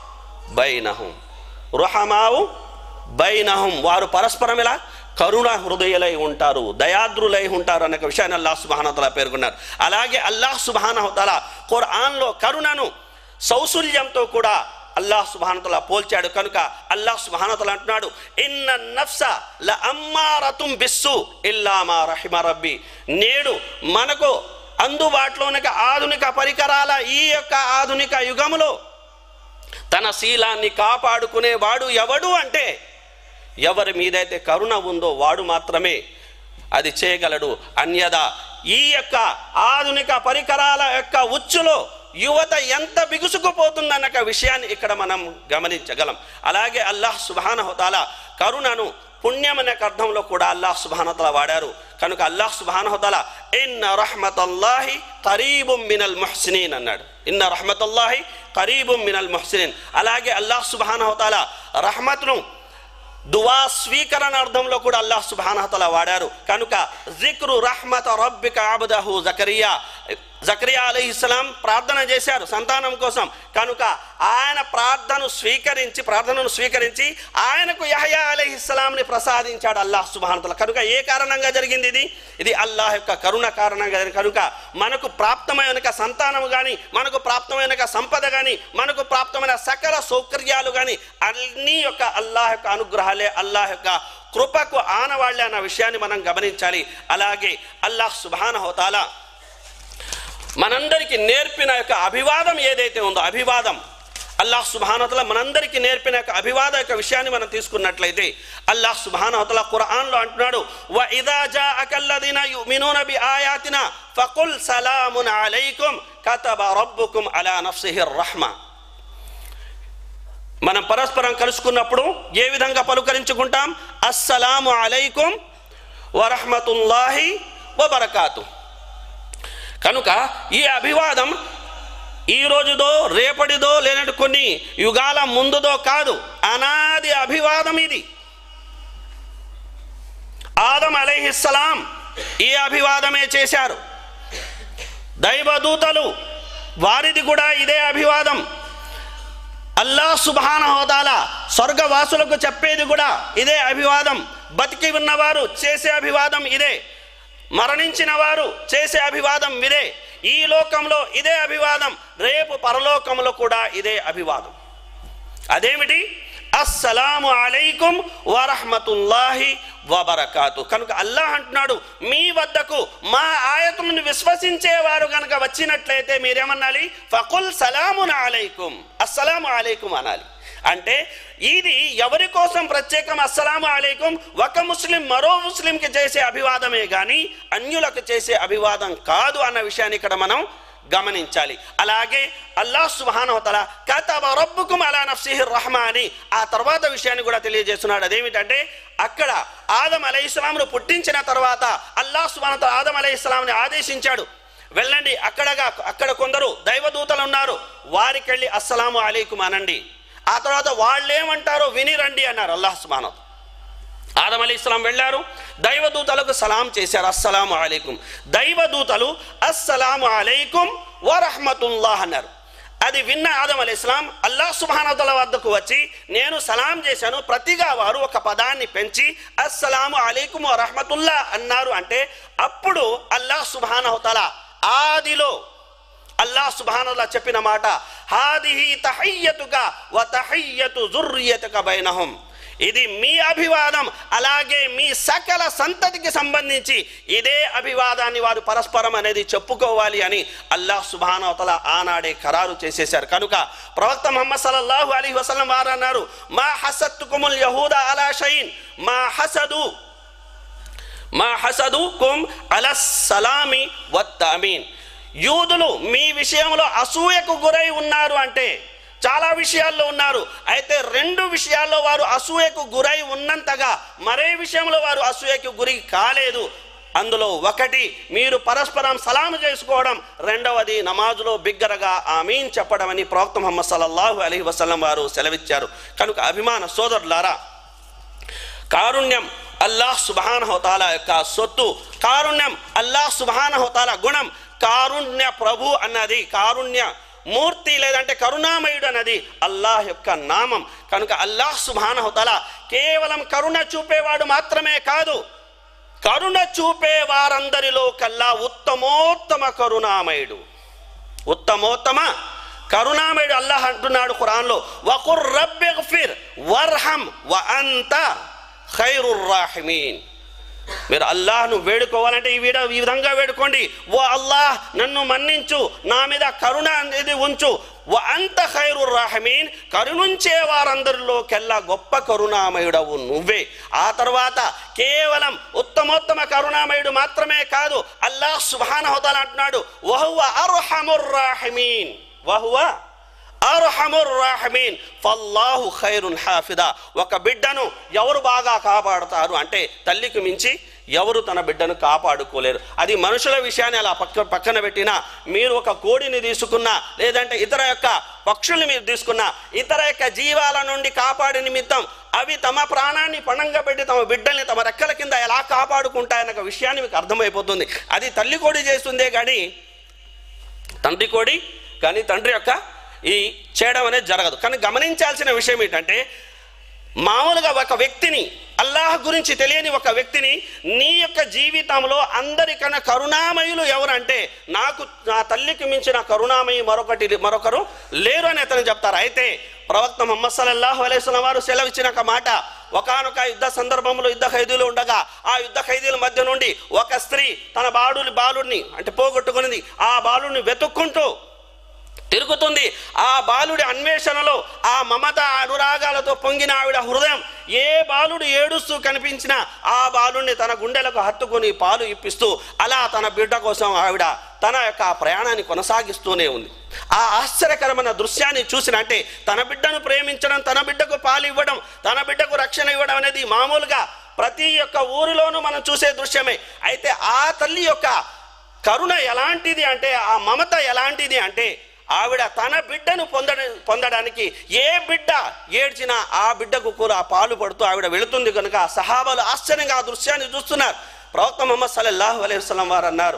బైనహుం రుహమావు బైనహుం వారు పరస్పరం ఇలా కరుణ హృదయులై ఉంటారు దయాద్రులై ఉంటారు అనే విషయాన్ని అల్లాహ్ సుబానతల పేర్కొన్నారు అలాగే అల్లాహ్ సుబానతల ఖురాన్లో కరుణను సౌశల్యంతో కూడా అల్లాహ్ సుబానతల పోల్చాడు కనుక అల్లాహ్ సుబానతల అంటున్నాడు ఇన్న నఫ్స ల అమ్మారతుం బిస్సు ఇల్లా మా రహిమ రబ్బి నేడు మనకు అందుబాటులోని ఆధునిక పరికరాల ఈ యొక్క ఆధునిక యుగములో తన శీలాన్ని కాపాడుకునేవాడు ఎవడు అంటే ఎవరి మీదైతే కరుణ ఉందో వాడు మాత్రమే అది చేయగలడు అన్యదా ఈ యొక్క ఆధునిక పరికరాల యొక్క ఉచ్చులో యువత ఎంత బిగుసుకుపోతుందన్న ఒక విషయాన్ని ఇక్కడ మనం గమనించగలం అలాగే అల్లాహ్ సుబానహతాల కరుణను పుణ్యం అనే అర్థంలో కూడా అల్లాహ్ సుబానతల వాడారు కనుక అల్లాహ్ సుబానహతాల ఇన్న రహ్మతల్లాహి కరీబుం మినల్ ముహ్సినీన్ అన్నాడు ఇన్న రహ్మతల్లాహి కరీబుం మినల్ ముహ్సినీన్ అలాగే అల్లాహ్ సుబానహతాల రహ్మత్ను దువా స్వీకరణ అర్థంలో కూడా అల్లాహ్ సుబానహతల వాడారు కనుక జిక్రు రహ్మత రబ్బిక అబదహు జకరియా జకరియా అలీహిస్లాం ప్రార్థన చేశారు సంతానం కోసం కనుక ఆయన ప్రార్థన స్వీకరించి ప్రార్థనను స్వీకరించి ఆయనకు యహయా అలీహిస్లాంని ప్రసాదించాడు అల్లాహ్ సుబానతల కనుక ఏ కారణంగా జరిగింది ఇది ఇది అల్లాహ్ యొక్క కరుణ కారణంగా జరిగింది కనుక మనకు ప్రాప్తమైన సంతానం కానీ మనకు ప్రాప్తమైన సంపద కానీ మనకు ప్రాప్తమైన సకల సౌకర్యాలు కానీ అన్ని యొక్క అల్లాహ్ యొక్క అనుగ్రహాలే అల్లాహ్ యొక్క కృపకు ఆనవాళ్ళే అన్న విషయాన్ని మనం గమనించాలి అలాగే అల్లాహ్ సుబాన హోతాలా మనందరికీ నేర్పిన యొక్క అభివాదం ఏదైతే ఉందో అభివాదం అల్లాహ్ సుబానతల మనందరికీ నేర్పిన యొక్క అభివాద యొక్క విషయాన్ని మనం తీసుకున్నట్లయితే అల్లాహ్ సుబానతల ఖురాన్లో అంటున్నాడు వ ఇదా జా అకల్లదీన యుమినూన బి ఆయాతిన ఫకుల్ సలామున్ అలైకుం కతబ రబ్బుకుం అలా నఫ్సిహి రహ్మ మనం పరస్పరం కలుసుకున్నప్పుడు ఏ విధంగా పలుకరించుకుంటాం అస్సలాము అలైకుం వరహమతుల్లాహి వబరకాతు కనుక ఈ అభివాదం ఈ రోజుదో రేపటిదో లేనట్టు కొన్ని యుగాల ముందుదో కాదు అనాది అభివాదం ఇది ఆదం అలైహిస్సలాం ఈ అభివాదమే చేశారు దైవదూతలు వారిది కూడా ఇదే అభివాదం అల్లాహ్ సుబాన హోదాల స్వర్గవాసులకు చెప్పేది కూడా ఇదే అభివాదం బతికి ఉన్నవారు చేసే అభివాదం ఇదే మరణించిన వారు చేసే అభివాదం ఇదే ఈ లోకంలో ఇదే అభివాదం రేపు పరలోకంలో కూడా ఇదే అభివాదం అదేమిటి అస్సలాము అలైకుం వరహమతుల్లాహి వబరకాతు కనుక అల్లాహ్ అంటున్నాడు మీ వద్దకు మా ఆయతులను విశ్వసించేవారు కనుక వచ్చినట్లయితే మీరేమన్నాలి ఫకుల్ సలామున్ అలైకుం అస్సలాము అలైకుం అనాలి అంటే ఇది ఎవరి కోసం ప్రత్యేకం అస్సలాము అలైకుం ఒక ముస్లిం మరో ముస్లింకి చేసే అభివాదమే కానీ అన్యులకు చేసే అభివాదం కాదు అన్న విషయాన్ని ఇక్కడ మనం గమనించాలి అలాగే అల్లాహ్ సుబానవతల కతబ రబ్బుకుం అలా నఫ్సిహి రహమా అని ఆ తర్వాత విషయాన్ని కూడా తెలియజేస్తున్నాడు అదేమిటంటే అక్కడ ఆదం అలై ఇస్లాంను పుట్టించిన తర్వాత అల్లాహ్ సుబానత ఆదం అలై ఇస్లాంని ఆదేశించాడు వెళ్ళండి అక్కడగా అక్కడ కొందరు దైవదూతలు ఉన్నారు వారికి వెళ్ళి అస్సలాము అలైకుం అనండి ఆ తర్వాత వాళ్ళు ఏమంటారో విని రండి అన్నారు అల్లాహ్ సుబానత్ ఆదం అలీ ఇస్లాం వెళ్ళారు దైవదూతలకు సలాం చేశారు అస్సలాము అలైకుం దైవదూతలు అస్సలాము అలైకుం వరహమతుల్లాహ్ అన్నారు అది విన్న ఆదం అలీ ఇస్లాం అల్లాహ్ సుబానతల వద్దకు వచ్చి నేను సలాం చేశాను ప్రతిగా వారు ఒక పదాన్ని పెంచి అస్సలాము అలైకుం రహమతుల్లా అన్నారు అంటే అప్పుడు అల్లాహ్ సుబానవతల ఆదిలో అల్లాహ్ సుబ్హానల్లా చెప్పిన మాట హాదిహి తహయ్యతుక వ తహయ్యతు జుర్రియతుక బైనహుం ఇది మీ అభివాదం అలాగే మీ సకల సంతతికి సంబంధించి ఇదే అభివాదాన్ని వారు పరస్పరం అనేది చెప్పుకోవాలి అని అల్లాహ్ సుబానవతల ఆనాడే ఖరారు చేసేశారు కనుక ప్రవక్త ముహమ్మద్ సల్లల్లాహు అలీ వసల్లం వారు అన్నారు మా హసత్తుకుముల్ యహూద అలా షైన్ మా హసదు మా హసదుకుం అలస్సలామి వత్తమీన్ యూదులు మీ విషయంలో అసూయకు గురై ఉన్నారు అంటే చాలా విషయాల్లో ఉన్నారు అయితే రెండు విషయాల్లో వారు అసూయకు గురై ఉన్నంతగా మరే విషయంలో వారు అసూయకు గురి కాలేదు అందులో ఒకటి మీరు పరస్పరం సలాము చేసుకోవడం రెండవది నమాజులో బిగ్గరగా ఆమీన్ చెప్పడం అని ప్రవక్త ముహమ్మద్ సల్లల్లాహు అలీ వసల్లం వారు సెలవిచ్చారు కనుక అభిమాన సోదరులారా కారుణ్యం అల్లాహ్ సుబాన్ హోతాల యొక్క సొత్తు కారుణ్యం అల్లాహ్ సుబాన్ హోతాల గుణం కారుణ్య ప్రభు అన్నది కారుణ్య మూర్తి లేదంటే కరుణామయుడు అన్నది అల్లాహ్ యొక్క నామం కనుక అల్లాహ్ సుబాన్ హోతాల కేవలం కరుణ చూపేవాడు మాత్రమే కాదు కరుణ చూపే వారందరిలో కల్లా ఉత్తమోత్తమ కరుణామయుడు ఉత్తమోత్తమ కరుణామయుడు అల్లాహ్ అంటున్నాడు ఖురాన్లో వకుర్ రబ్బిగ్ఫిర్ వర్హం వ అంత ఖైరుర్ రాహిమీన్ మీరు అల్లాహ్ను వేడుకోవాలంటే ఈ వీడ ఈ విధంగా వేడుకోండి ఓ అల్లాహ్ నన్ను మన్నించు నా మీద కరుణ అనేది ఉంచు ఓ అంత ఖైరు రాహమీన్ కరుణించే వారందరిలోకెల్లా గొప్ప కరుణామయుడవు నువ్వే ఆ తర్వాత కేవలం ఉత్తమోత్తమ కరుణామయుడు మాత్రమే కాదు అల్లాహ్ సుబాన్ హోదాలు అంటున్నాడు వహువ అర్హముర్ రాహిమీన్ వహువ అర్హముర్ రాహమీన్ ఫల్లాహు ఖైరున్ హాఫిదా ఒక బిడ్డను ఎవరు బాగా కాపాడుతారు అంటే తల్లికి మించి ఎవరు తన బిడ్డను కాపాడుకోలేరు అది మనుషుల విషయాన్ని అలా పక్క పక్కన పెట్టినా మీరు ఒక కోడిని తీసుకున్నా లేదంటే ఇతర యొక్క పక్షుల్ని మీరు తీసుకున్నా ఇతర యొక్క జీవాల నుండి కాపాడే నిమిత్తం అవి తమ ప్రాణాన్ని పణంగా పెట్టి తమ బిడ్డల్ని తమ రెక్కల కింద ఎలా కాపాడుకుంటాయన్న ఒక విషయాన్ని మీకు అర్థమైపోతుంది అది తల్లి కోడి చేస్తుందే కానీ తండ్రి కోడి కానీ తండ్రి యొక్క ఈ చేయడం అనేది జరగదు కానీ గమనించాల్సిన విషయం ఏంటంటే మామూలుగా ఒక వ్యక్తిని అల్లాహ్ గురించి తెలియని ఒక వ్యక్తిని నీ యొక్క జీవితంలో అందరికన్నా కరుణామయులు ఎవరంటే నాకు నా తల్లికి మించిన కరుణామయి మరొకటి మరొకరు లేరు అని అతను చెప్తారు అయితే ప్రవక్త ముహమ్మద్ సల్లల్లాహు అలైస్లం వారు సెలవిచ్చిన ఒక మాట ఒకనొక యుద్ధ సందర్భంలో యుద్ధ ఖైదీలు ఉండగా ఆ యుద్ధ ఖైదీల మధ్య నుండి ఒక స్త్రీ తన బాలుని బాలుడిని అంటే పోగొట్టుకున్నది ఆ బాలుడిని వెతుక్కుంటూ తిరుగుతుంది ఆ బాలుడి అన్వేషణలో ఆ మమత అనురాగాలతో పొంగిన ఆవిడ హృదయం ఏ బాలుడు ఏడుస్తూ కనిపించినా ఆ బాలుడిని తన గుండెలకు హత్తుకొని పాలు ఇప్పిస్తూ అలా తన బిడ్డ కోసం ఆవిడ తన యొక్క ప్రయాణాన్ని కొనసాగిస్తూనే ఉంది ఆ ఆశ్చర్యకరమైన దృశ్యాన్ని చూసిన అంటే తన బిడ్డను ప్రేమించడం తన బిడ్డకు పాలు ఇవ్వడం తన బిడ్డకు రక్షణ ఇవ్వడం అనేది మామూలుగా ప్రతి ఒక్క ఊరిలోనూ మనం చూసే దృశ్యమే అయితే ఆ తల్లి యొక్క కరుణ ఎలాంటిది అంటే ఆ మమత ఎలాంటిది అంటే ఆవిడ తన బిడ్డను పొందడ పొందడానికి ఏ బిడ్డ ఏడ్చినా ఆ బిడ్డకు కూడా పాలు పడుతూ ఆవిడ వెళుతుంది కనుక సహాబాలు ఆశ్చర్యంగా ఆ దృశ్యాన్ని చూస్తున్నారు ప్రవక్త ముహమ్మద్ సల్లల్లాహు అలైహి వసల్లం వారు అన్నారు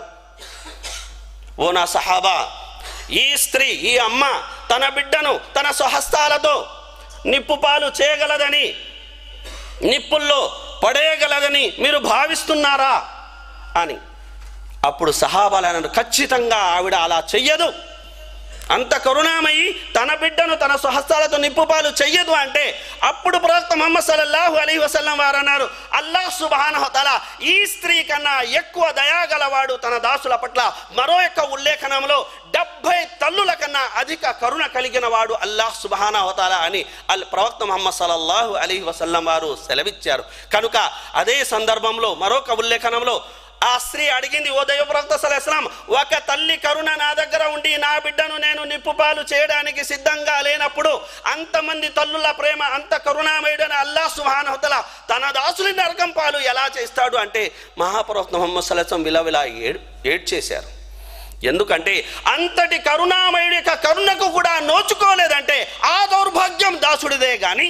ఓ నా సహాబా ఈ స్త్రీ ఈ అమ్మ తన బిడ్డను తన స్వహస్తాలతో నిప్పు పాలు చేయగలదని నిప్పుల్లో పడేయగలదని మీరు భావిస్తున్నారా అని అప్పుడు సహాబాలను ఖచ్చితంగా ఆవిడ అలా చెయ్యదు అంత కరుణామయి తన బిడ్డను తన స్వహస్తాలతో నిప్పుపాలు చెయ్యదు అంటే అప్పుడు ప్రవక్త ముహమ్మద్ సల్లల్లాహు అలీ వసల్లం వారు అన్నారు అల్లాహ్ సుబానహ తల ఈ స్త్రీ కన్నా ఎక్కువ దయాగలవాడు తన దాసుల పట్ల మరో యొక్క ఉల్లేఖనంలో డెబ్బై తల్లుల కన్నా అధిక కరుణ కలిగిన వాడు అల్లాహ్ సుబహానా హోతాలా అని అల్ ప్రవక్త ముహమ్మద్ సల్లల్లాహు అలీ వసల్లం వారు సెలవిచ్చారు కనుక అదే సందర్భంలో మరొక ఉల్లేఖనంలో ఆ స్త్రీ అడిగింది ఓ దైవ ప్రవక్త సలహస్లాం ఒక తల్లి కరుణ నా దగ్గర ఉండి నా బిడ్డను నేను నిప్పుపాలు చేయడానికి సిద్ధంగా లేనప్పుడు అంతమంది తల్లుల ప్రేమ అంత కరుణామయుడని అల్లా సుహానహతల తన దాసుని నరకం పాలు ఎలా చేస్తాడు అంటే మహాప్రవక్త ముహమ్మద్ సలహం విలవిలా ఏడ్ ఏడ్చేశారు ఎందుకంటే అంతటి కరుణామయుడి యొక్క కరుణకు కూడా నోచుకోలేదంటే ఆ దౌర్భాగ్యం దాసుడిదే కానీ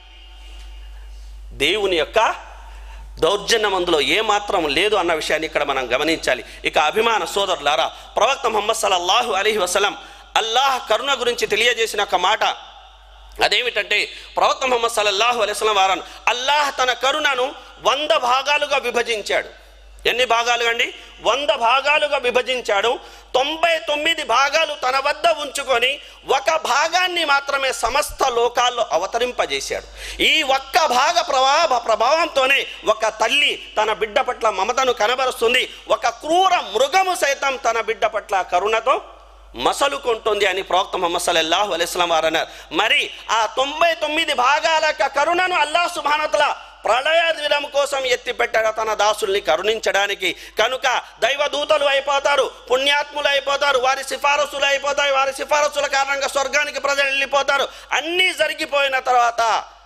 దేవుని యొక్క దౌర్జన్యం అందులో ఏమాత్రం లేదు అన్న విషయాన్ని ఇక్కడ మనం గమనించాలి ఇక అభిమాన సోదరులారా ప్రవక్త ముహమ్మద్ సల్లల్లాహు అలీహి వసలం అల్లాహ్ కరుణ గురించి తెలియజేసిన ఒక మాట అదేమిటంటే ప్రవక్త ముహమ్మద్ సల్లల్లాహు అలైస్లం వారను అల్లాహ్ తన కరుణను వంద భాగాలుగా విభజించాడు ఎన్ని భాగాలు అండి వంద భాగాలుగా విభజించాడు తొంభై తొమ్మిది భాగాలు తన వద్ద ఉంచుకొని ఒక భాగాన్ని మాత్రమే సమస్త లోకాల్లో అవతరింపజేశాడు ఈ ఒక్క భాగ ప్రభావ ప్రభావంతోనే ఒక తల్లి తన బిడ్డ పట్ల మమతను కనబరుస్తుంది ఒక క్రూర మృగము సైతం తన బిడ్డ పట్ల కరుణతో మసలుకుంటుంది అని ప్రవక్త ముహమ్మద్ సల్లల్లాహు అలైస్లాం వారు అన్నారు మరి ఆ తొంభై తొమ్మిది భాగాల యొక్క కరుణను అల్లాహ్ సుభానతల ప్రళయ దినం కోసం ఎత్తిపెట్టాడు తన దాసుల్ని కరుణించడానికి కనుక దైవదూతలు అయిపోతారు పుణ్యాత్ములు అయిపోతారు వారి సిఫారసులు అయిపోతాయి వారి సిఫారసుల కారణంగా స్వర్గానికి ప్రజలు వెళ్ళిపోతారు అన్నీ జరిగిపోయిన తర్వాత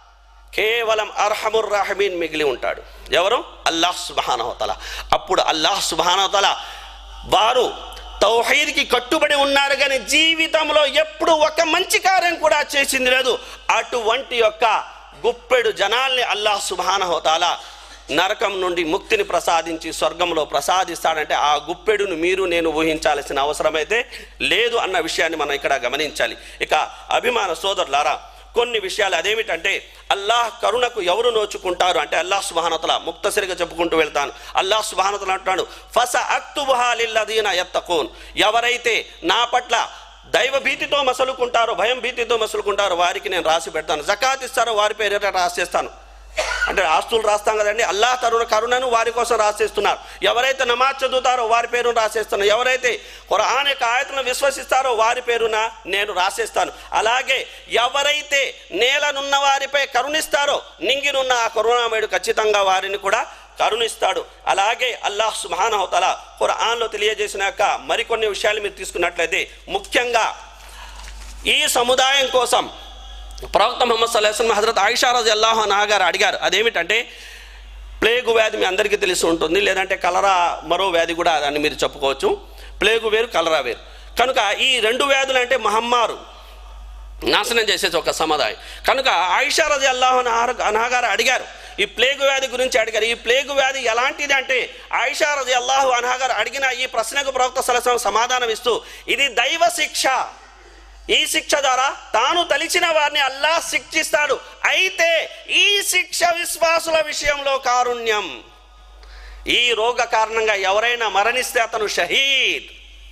కేవలం అర్హముర్ రాహమీన్ మిగిలి ఉంటాడు ఎవరు అల్లాహ్ సుబానవతల అప్పుడు అల్లాహ్ సుబానవతల వారు తౌహీద్కి కట్టుబడి ఉన్నారు కానీ జీవితంలో ఎప్పుడు ఒక మంచి కార్యం కూడా చేసింది లేదు అటువంటి యొక్క గుప్పెడు జనాల్ని అల్లాహ్ సుబానహోతాల నరకం నుండి ముక్తిని ప్రసాదించి స్వర్గంలో ప్రసాదిస్తాడంటే ఆ గుప్పెడును మీరు నేను ఊహించాల్సిన అవసరమైతే లేదు అన్న విషయాన్ని మనం ఇక్కడ గమనించాలి ఇక అభిమాన సోదరులారా కొన్ని విషయాలు అదేమిటంటే అల్లాహ్ కరుణకు ఎవరు నోచుకుంటారు అంటే అల్లాహ్ సుబానతల ముక్తసరిగా చెప్పుకుంటూ వెళ్తాను అల్లాహ్ సుబానతల అంటున్నాడు ఫస అక్తుబుహాలిల్లదీన ఎత్తకోన్ ఎవరైతే నా పట్ల దైవ భీతితో మసలుకుంటారో భయం భీతితో మసలుకుంటారో వారికి నేను రాసి పెడతాను జకాత్ ఇస్తారో వారి పేరిట రాసేస్తాను అంటే ఆస్తులు రాస్తాం కదండి అల్లాహ్ తరుణ కరుణను వారి కోసం రాసేస్తున్నారు ఎవరైతే నమాజ్ చదువుతారో వారి పేరును రాసేస్తున్నారు ఎవరైతే ఖురాన్ యొక్క ఆయతలను విశ్వసిస్తారో వారి పేరున నేను రాసేస్తాను అలాగే ఎవరైతే నేలనున్న వారిపై కరుణిస్తారో నింగినున్న ఆ కరుణామయుడు ఖచ్చితంగా వారిని కూడా కరుణిస్తాడు అలాగే అల్లాహ్ సుబానహతల ఖురాన్లో తెలియజేసిన యొక్క మరికొన్ని విషయాలు మీరు తీసుకున్నట్లయితే ముఖ్యంగా ఈ సముదాయం కోసం ప్రవక్త ముహమ్మద్ సల్లాహం హజరత్ ఆయిషా రజి అల్లాహ్ గారు అడిగారు అదేమిటంటే ప్లేగు వ్యాధి మీ అందరికీ తెలిసి ఉంటుంది లేదంటే కలరా మరో వ్యాధి కూడా దాన్ని మీరు చెప్పుకోవచ్చు ప్లేగు వేరు కలరా వేరు కనుక ఈ రెండు వ్యాధులు అంటే మహమ్మారు నాశనం చేసేది ఒక సముదాయం కనుక ఆయిషా రజి అల్లాహ్ అనాగారు అడిగారు ఈ ప్లేగు వ్యాధి గురించి అడిగారు ఈ ప్లేగు వ్యాధి ఎలాంటిది అంటే ఆయిషా రజి అల్లాహు అనాగారు అడిగిన ఈ ప్రశ్నకు ప్రవక్త సలసం సమాధానం ఇస్తూ ఇది దైవ శిక్ష ఈ శిక్ష ద్వారా తాను తలిచిన వారిని అల్లా శిక్షిస్తాడు అయితే ఈ శిక్ష విశ్వాసుల విషయంలో కారుణ్యం ఈ రోగ కారణంగా ఎవరైనా మరణిస్తే అతను షహీద్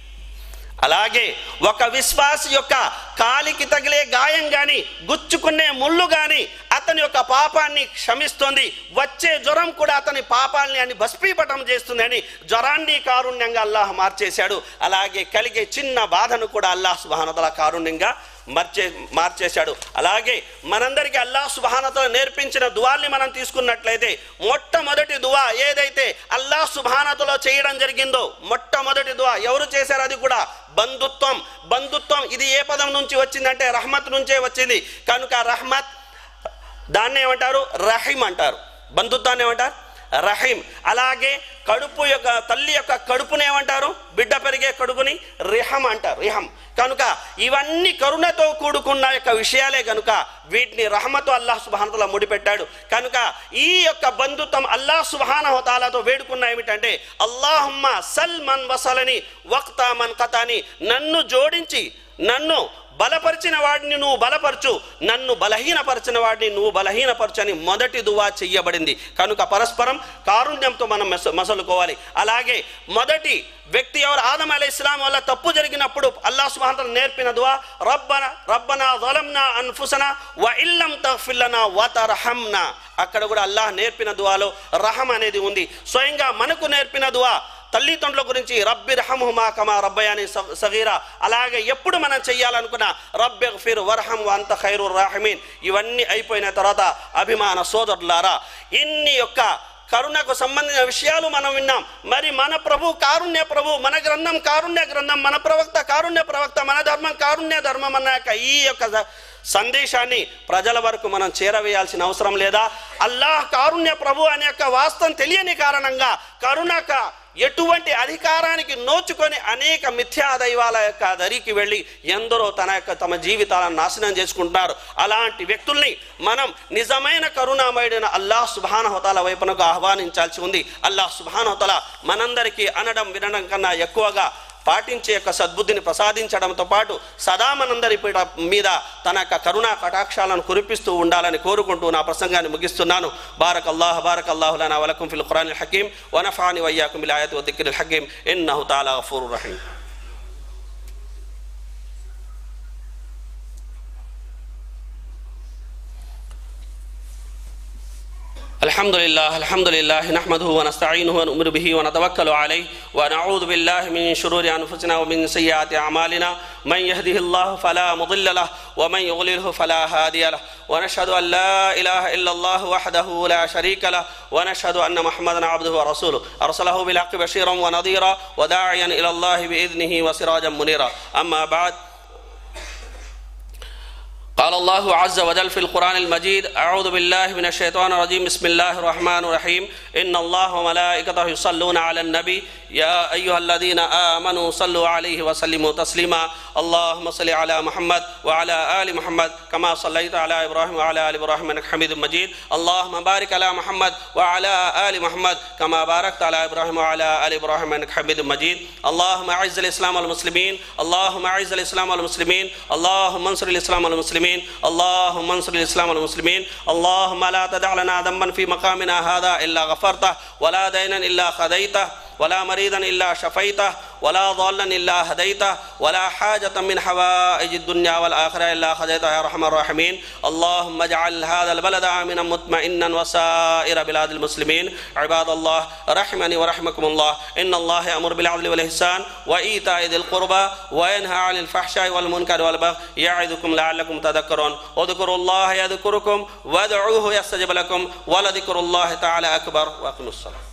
అలాగే ఒక విశ్వాసి యొక్క కాలికి తగిలే గాయం కానీ గుచ్చుకునే ముళ్ళు కానీ అతని యొక్క పాపాన్ని క్షమిస్తుంది వచ్చే జ్వరం కూడా అతని పాపాలని అని భస్మీపటం చేస్తుందని జ్వరాన్ని కారుణ్యంగా అల్లాహ్ మార్చేశాడు అలాగే కలిగే చిన్న బాధను కూడా అల్లాహ్ సుబానతల కారుణ్యంగా మార్చే మార్చేశాడు అలాగే మనందరికీ అల్లాహ్ సుబానతల నేర్పించిన దువాల్ని మనం తీసుకున్నట్లయితే మొట్టమొదటి దువా ఏదైతే అల్లాహ్ సుబానతలో చేయడం జరిగిందో మొట్టమొదటి దువా ఎవరు చేశారు అది కూడా బంధుత్వం బంధుత్వం ఇది ఏ పదం నుంచి వచ్చిందంటే రహమత్ నుంచే వచ్చింది కనుక రహమత్ దాన్ని ఏమంటారు రహీం అంటారు బంధుత్వాన్ని ఏమంటారు రహీం అలాగే కడుపు యొక్క తల్లి యొక్క కడుపుని ఏమంటారు బిడ్డ పెరిగే కడుపుని రిహం అంటారు రిహం కనుక ఇవన్నీ కరుణతో కూడుకున్న యొక్క విషయాలే కనుక వీటిని రహమతో అల్లాహ్ సుబానతల ముడిపెట్టాడు కనుక ఈ యొక్క బంధుత్వం అల్లాహ్ సుబానహతాలతో వేడుకున్న ఏమిటంటే అల్లాహుమ్మ సల్ మన్ వసలని వక్తా మన్ కథాని నన్ను జోడించి నన్ను బలపరిచిన వాడిని నువ్వు బలపరచు నన్ను బలహీనపరిచిన వాడిని నువ్వు బలహీనపరచు అని మొదటి దువా చెయ్యబడింది కనుక పరస్పరం కారుణ్యంతో మనం మెస మసలుకోవాలి అలాగే మొదటి వ్యక్తి ఎవరు ఆదం అలీ ఇస్లాం వల్ల తప్పు జరిగినప్పుడు అల్లా సుహాంతలు నేర్పిన దువా రబ్బన రబ్బనా జలంనా అన్ఫుసన వ ఇల్లం తఫిల్లనా వతరహంనా అక్కడ కూడా అల్లాహ్ నేర్పిన దువాలో రహం అనేది ఉంది స్వయంగా మనకు నేర్పిన దువా తల్లిదండ్రుల గురించి రబ్బి రహముమా కమా రబ్బయాని సగీరా అలాగే ఎప్పుడు మనం చెయ్యాలనుకున్న రబ్బి ఫిర్ వర్హం వంత ఖైరు రాహమీన్ ఇవన్నీ అయిపోయిన తర్వాత అభిమాన సోదరులారా ఇన్ని యొక్క కరుణకు సంబంధించిన విషయాలు మనం విన్నాం మరి మన ప్రభు కారుణ్య ప్రభు మన గ్రంథం కారుణ్య గ్రంథం మన ప్రవక్త కారుణ్య ప్రవక్త మన ధర్మం కారుణ్య ధర్మం అన్న యొక్క ఈ యొక్క సందేశాన్ని ప్రజల వరకు మనం చేరవేయాల్సిన అవసరం లేదా అల్లాహ్ కారుణ్య ప్రభు అనే యొక్క వాస్తవం తెలియని కారణంగా కరుణక ఎటువంటి అధికారానికి నోచుకొని అనేక మిథ్యా దైవాల యొక్క దరికి వెళ్ళి ఎందరో తన యొక్క తమ జీవితాలను నాశనం చేసుకుంటున్నారు అలాంటి వ్యక్తుల్ని మనం నిజమైన కరుణామయుడైన అల్లాహ్ సుబానహతాల వైపునకు ఆహ్వానించాల్సి ఉంది అల్లాహ్ సుబానహతల మనందరికీ అనడం వినడం కన్నా ఎక్కువగా పాటించే యొక్క సద్బుద్ధిని ప్రసాదించడంతో పాటు సదా మనందరి పీడ- మీద తన యొక్క కరుణా కటాక్షాలను కురిపిస్తూ ఉండాలని కోరుకుంటూ నా ప్రసంగాన్ని ముగిస్తున్నాను బారక్ అల్లాహ్ బారక్ అల్లాహు లనా వలకుం ఫిల్ ఖురాన్ హకీం వనఫాని వయ్యాకుం బిల్ ఆయతి వద్దిక్రిల్ హకీం ఇన్నహు తాలా గఫూర్ రహీం الحمد لله الحمد لله نحمده ونستعينه ونؤمن به ونتوكل عليه ونعوذ بالله من شرور انفسنا ومن سيئات اعمالنا من يهده الله فلا مضل له ومن يضلله فلا هادي له ونشهد ان لا اله الا الله وحده لا شريك له ونشهد ان محمدا عبده ورسوله ارسله بالحق بشيرا ونذيرا وداعيا الى الله باذنه وسراجا منيرا اما بعد قال الله عز وجل في القرآن المجيد أعوذ بالله من الشيطان الرجيم بسم الله الرحمن الرحيم إن الله وملائكته يصلون على النبي يا أيها الذين آمنوا صلوا عليه وسلموا تسليما اللهم صل على محمد وعلى آل محمد كما صليت على إبراهيم وعلى آل إبراهيم إنك حميد مجيد اللهم بارك على محمد وعلى آل محمد كما باركت على إبراهيم وعلى آل إبراهيم إنك حميد مجيد اللهم أعز الإسلام والمسلمين اللهم أعز الإسلام والمسلمين اللهم انصر الإسلام والمسلمين اللهم انصر الإسلام والمسلمين اللهم لا تدع لنا ذنبا في مقامنا هذا إلا غفرته ولا دينا إلا خذيته ولا مريضا إلا شفيته ولا ضالا إلا هديته ولا حاجة من حوائج الدنيا والآخرة إلا خذيتها يا أرحم الراحمين اللهم اجعل هذا البلد آمنا مطمئنا وسائر بلاد المسلمين عباد الله رحمني ورحمكم الله إن الله يأمر بالعدل والإحسان وإيتاء ذي القربى وينهى عن الفحشاء والمنكر والبغي يعظكم لعلكم تذكرون اذكروا الله يذكركم وادعوه يستجب لكم ولذكر الله تعالى أكبر وأقيموا الصلاة